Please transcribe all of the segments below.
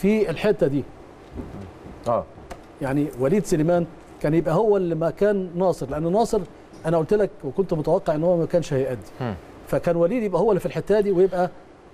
في الحته دي اه يعني وليد سليمان كان يبقى هو اللي مكان ناصر لان ناصر انا قلت لك وكنت متوقع ان هو ما كانش هيأدي مم. فكان وليد يبقى هو اللي في الحته دي ويبقى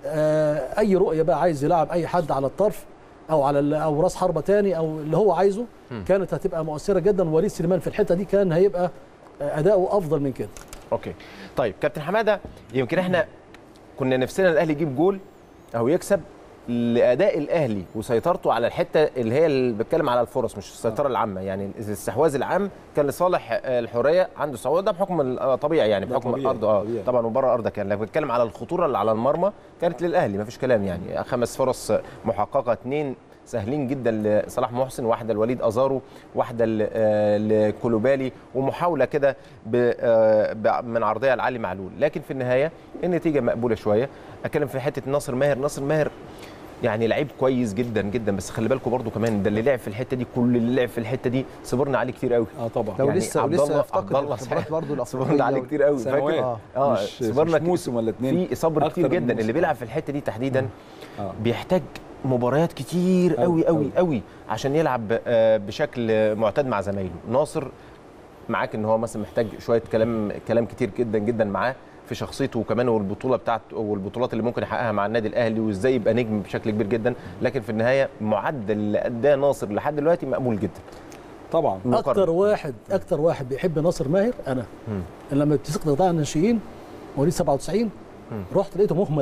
آه اي رؤيه بقى عايز يلعب اي حد على الطرف او على ال- او راس حربه تاني او اللي هو عايزه مم. كانت هتبقى مؤثره جدا وليد سليمان في الحته دي كان هيبقى آه، اداؤه افضل من كده اوكي طيب كابتن حماده يمكن احنا كنا نفسنا الاهلي يجيب جول او يكسب لاداء الاهلي وسيطرته على الحته اللي هي اللي بتكلم على الفرص مش السيطره العامه يعني الاستحواذ العام كان لصالح آه، الحريه عنده صعود ده بحكم الطبيعي يعني ده بحكم طبيعي، الارض اه طبيعي. طبعا وبره ارضك يعني لكن بتكلم على الخطوره اللي على المرمى كانت للاهلي ما فيش كلام يعني خمس فرص محققه اثنين سهلين جدا لصلاح محسن واحده لوليد ازارو واحده ل- آه، لكولوبالي ومحاوله كده ب- آه، ب- من عرضيه لعلي معلول لكن في النهايه النتيجه مقبوله شويه اتكلم في حته ناصر ماهر ناصر ماهر يعني لعيب كويس جدا جدا بس خلي بالكم برضو كمان ده اللي لعب في الحته دي كل اللي لعب في الحته دي صبرنا عليه كتير قوي اه طبعا لو يعني لسه عبد ولسه الله- يفتقد عبد الله الخبرات صحيح. برضه صبرنا عليه الافريقيه كتير قوي سنوات. فاكر اه اه مش صبرنا مش موسم ولا اتنين في صبر أكتر كتير من جدا موسم. اللي بيلعب في الحته دي تحديدا آه. بيحتاج مباريات كتير أوي، قوي قوي أوي. قوي عشان يلعب آه، بشكل معتاد مع زمايله ناصر معاك ان هو مثلا محتاج شويه كلام كلام كتير جدا جدا معاه في شخصيته وكمان والبطوله بتاعته والبطولات اللي ممكن يحققها مع النادي الاهلي وازاي يبقى نجم بشكل كبير جدا لكن في النهايه معدل اللي اداه ناصر لحد دلوقتي مقبول جدا طبعا مقارنة. اكتر واحد اكتر واحد بيحب ناصر ماهر انا مم. لما بتمسك قطاع الناشئين مواليد 97 رحت لقيته مهمل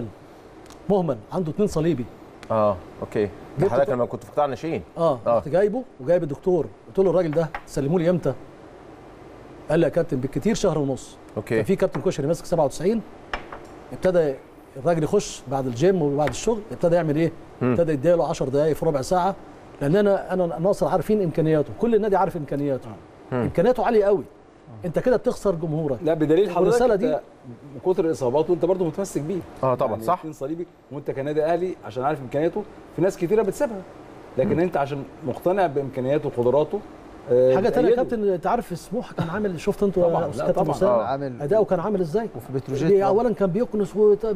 مهمل عنده اتنين صليبي اه اوكي ده جبت حضرتك طب- لما كنت في قطاع الناشئين اه آه. رحت جايبه وجايب الدكتور قلت له الراجل ده سلموا لي امتى قال لي يا كابتن بالكتير شهر ونص اوكي كان في كابتن كشري ماسك 97 ابتدى الراجل يخش بعد الجيم وبعد الشغل ابتدى يعمل ايه؟ مم. ابتدى يديله 10 دقائق في ربع ساعه لان انا انا ناصر عارفين امكانياته كل النادي عارف امكانياته مم. امكانياته عاليه قوي انت كده بتخسر جمهورك لا بدليل حضرتك والرسالة انت دي- من كتر اصاباته انت برضه متمسك بيه اه طبعا يعني صح اتنين صليبي وانت كنادي اهلي عشان عارف امكانياته في ناس كتيره بتسيبها لكن انت عشان مقتنع بامكانياته وقدراته آه، حاجه ثانيه يا بتأيده. كابتن انت عارف سموحه كان عامل شفت انتوا طبعاً، يا لا أستاذ كابتن طبعاً. أسامة؟ آه. عامل اداؤه كان عامل ازاي؟ وفي بتروجيت بي- برضه. اولا كان بيكنس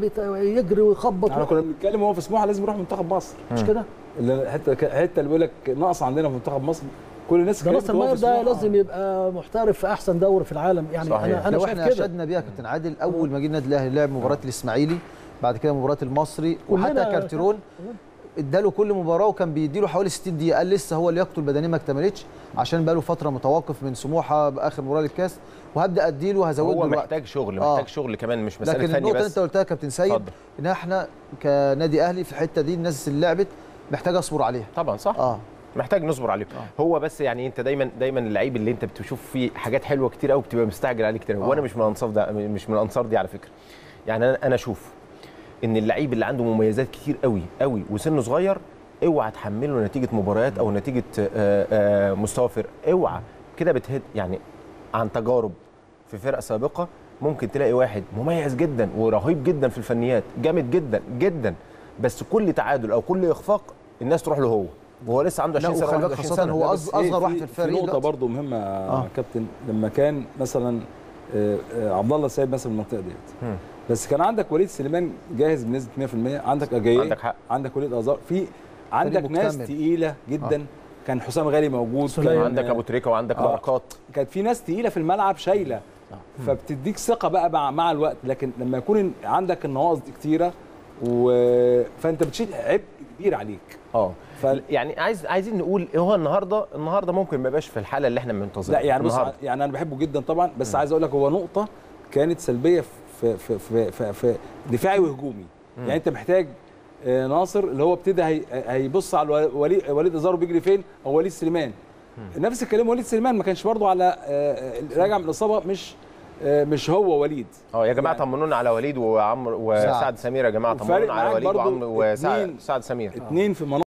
ويجري ويخبط احنا كنا بنتكلم وهو في سموحه لازم يروح منتخب مصر مش كده؟ اللي حته الحته اللي بيقول لك ناقص عندنا في منتخب مصر كل الناس ده كانت ناصر بتقف ماهر في ده سموحة. لازم يبقى محترف في احسن دوري في العالم يعني صحيح. انا انا لو شايف احنا كده اشدنا بيها يا كابتن عادل اول ما جه النادي الاهلي لعب مباراه الاسماعيلي بعد كده مباراه المصري وحتى كلنا- كارتيرون اداله كل مباراه وكان بيديله حوالي 60 دقيقه قال لسه هو لياقته البدنيه ما اكتملتش عشان بقاله فتره متوقف من سموحه باخر مباراه للكاس وهبدا اديله وهزود هو له الوقت محتاج شغل آه. محتاج شغل كمان مش مساله لكن فني النقطه اللي بس انت قلتها يا كابتن سيد اتفضل. ان احنا كنادي اهلي في الحته دي الناس اللي لعبت محتاج اصبر عليها طبعا صح اه محتاج نصبر عليه هو بس يعني انت دايما دايما اللعيب اللي انت بتشوف فيه حاجات حلوه كتير قوي بتبقى مستعجل عليه كتير قوي آه. وانا مش من الانصار ده مش من الانصار دي على فكره يعني انا انا اشوف ان اللعيب اللي عنده مميزات كتير قوي قوي وسنه صغير اوعى تحمله نتيجه مباريات او نتيجه آه، آه، مستوى فرق اوعى كده بتهد يعني عن تجارب في فرق سابقه ممكن تلاقي واحد مميز جدا ورهيب جدا في الفنيات جامد جدا جدا بس كل تعادل او كل اخفاق الناس تروح له هو وهو لسه عنده لا 20 سنه وخلي بالك 21 خاصة سنه هو لا، أص- بس أصغر إيه، واحد في- في الفريق في نقطه دلوقتي. برضه مهمه يا آه. كابتن لما كان مثلا آه، آه، عبد الله سايب مثلا المنطقه ديت مم. بس كان عندك وليد سليمان جاهز بنسبه 100% عندك اجاييه عندك حق عندك وليد ازار في عندك ناس مكتمل. تقيله جدا كان حسام غالي موجود سليم. كان عندك ابو تريكه وعندك آه. بركات كانت في ناس تقيله في الملعب شايله فبتديك ثقه بقى مع, مع الوقت لكن لما يكون عندك النواقص دي كتيره و... فانت بتشيل عبء كبير عليك اه ف... يعني عايز عايزين نقول إيه هو النهارده النهارده ممكن ما يبقاش في الحاله اللي احنا منتظرها لا يعني بص النهارده يعني انا بحبه جدا طبعا بس عايز اقول لك هو نقطه كانت سلبيه في في في, في, في دفاعي وهجومي يعني انت محتاج آه، ناصر اللي هو ابتدى هي- هيبص على الو- وليد وليد ازارو بيجري فين او وليد سليمان نفس الكلام وليد سليمان ما كانش برضه على آه، آه، راجع من الاصابه مش آه، مش هو وليد اه يا جماعه يعني- طمنونا على وليد وعمرو وسعد سمير يا جماعه وفارق طمنونا على معاك وليد برضو وعمرو وسعد اتنين- سعد سمير اتنين في مناطق